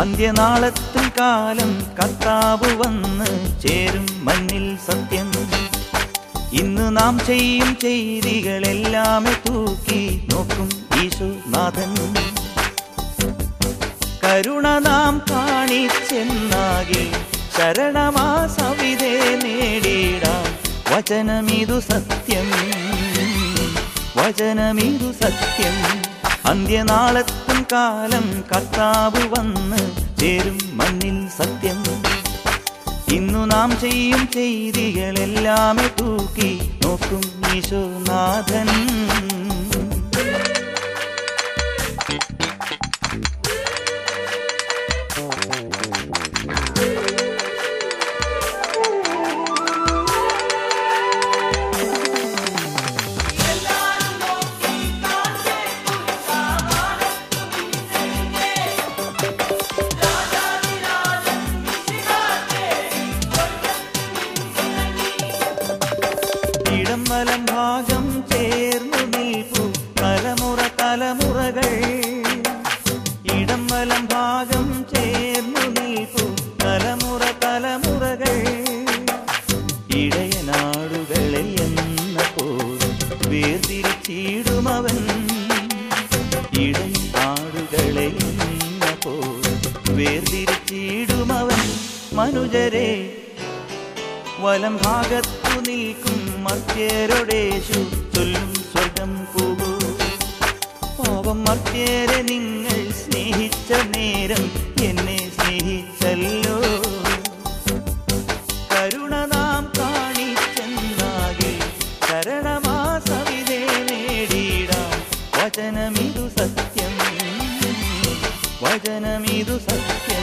അന്ത്യനാളത്തും കാലം കർത്താവ് വന്ന് ചേരും മണ്ണിൽ സത്യം ഇന്ന് നാം ചെയ്യും ചെയ്തികളെല്ലാമേ തൂക്കി നോക്കും ഈശോനാഥൻ കരുണ നാം കാണിച്ചെന്നാകെ ശരണമാ സവിതേ നേടിടാം വചനമിതു സത്യം വചനമിതു സത്യം അന്ത്യനാളത്തും കാലം കർത്താവ് വന്ന് ചേരും മണ്ണിൽ സത്യം ഇന്നു നാം ചെയ്യും ചെയ്തികളെല്ലാമേ തൂക്കി നോക്കും ഈശോനാഥൻ ഇടം വലം ഭാഗം ചേർന്നു നിൽപ്പു തലമുറ തലമുറകൾ ഇടം വലം ഭാഗം ചേർന്നു നിൽപ്പു തലമുറ തലമുറകൾ ഇടയനാടുകളെ എന്ന പോലും വേർതിരിച്ചിടുമവൻ ഇടയനാടുകളെ എന്ന പോലും വേർതിരിച്ചിടുമവൻ മനുജരെ വലം ഭാഗത്തു നിൽക്കും മർത്യരോടേശു ചൊല്ലും സ്വർഗം പോകൂ പാവം മർത്യരെ നിങ്ങൾ സ്നേഹിച്ച നേരം എന്നെ സ്നേഹിച്ചല്ലോ കരുണ നാം കാണിച്ചെന്നാകെ ശരണമാ സവിതേ നേടിയിടാം വചനമിതു സത്യം വചനമിതു സത്യം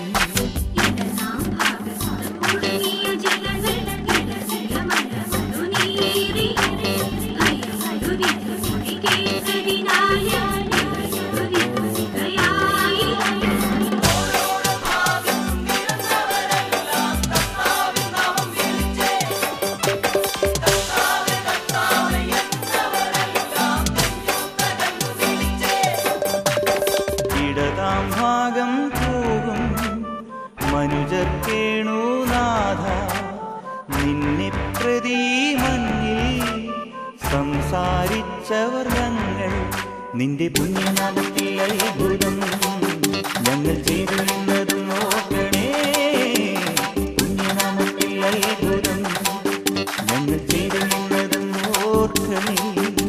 ഇടതാം ഭാഗം പോകും മനുജർ കേണുനാഥ നിന്നെ പ്രതി മഞ്ഞിൽ സംസാരിച്ചവർ ഞങ്ങൾ നിന്റെ പുണ്യനാമത്തിൽ അത്ഭുതം ഞങ്ങൾ ചെയ്തു നിന്നതും നോക്കണേ പുണ്യനാമത്തിൽ അത്ഭുതം ഞങ്ങൾ ചെയ്തു നിന്നതും ഓർക്കണേ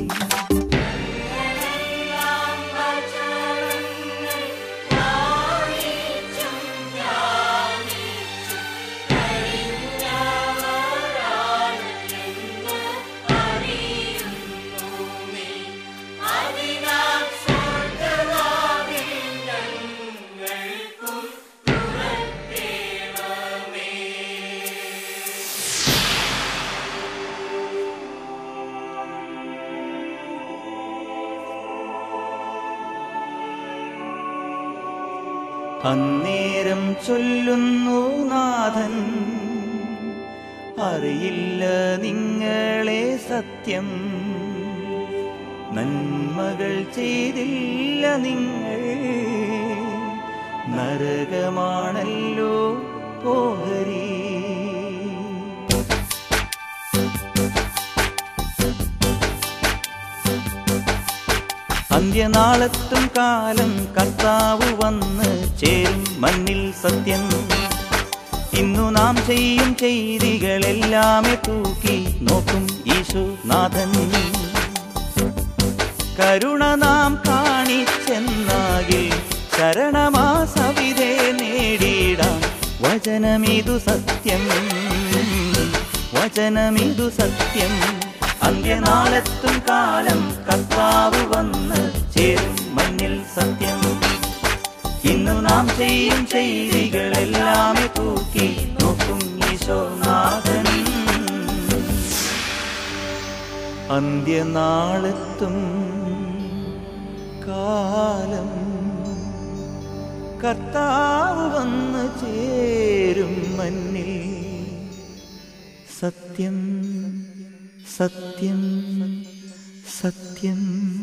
അന്നേരം ചൊല്ലുന്നു നാഥൻ അറിയില്ല നിങ്ങളെ സത്യം നന്മകൾ ചെയ്തില്ല നിങ്ങൾ നരകമാണല്ലോ ഓഹരി അന്ത്യനാളത്തും കാലം കർത്താവ് വന്ന് ചേരും മണ്ണിൽ സത്യം ഇന്നു നാം ചെയ്യും ചെയ്തികളെല്ലാമേ തൂക്കി നോക്കും ഈശോനാഥൻ കരുണ നാം കാണിച്ചെന്നാകെ ശരണമാ സവിതേ നേടിയിടാം വചനമിതു സത്യം വചനമിതു സത്യം അന്ത്യനാളത്തും കാലം കർത്താവ് വന്ന് ചേരും മണ്ണിൽ സത്യം ഇന്നു നാം ചെയ്യും ചെയ്തികളെല്ലാമേ തൂക്കി നോക്കും ഈശോനാഥൻ അന്ത്യനാളത്തും കാലം കർത്താവ് വന്ന് ചേരും മണ്ണിൽ സത്യം സത്യം സത്യം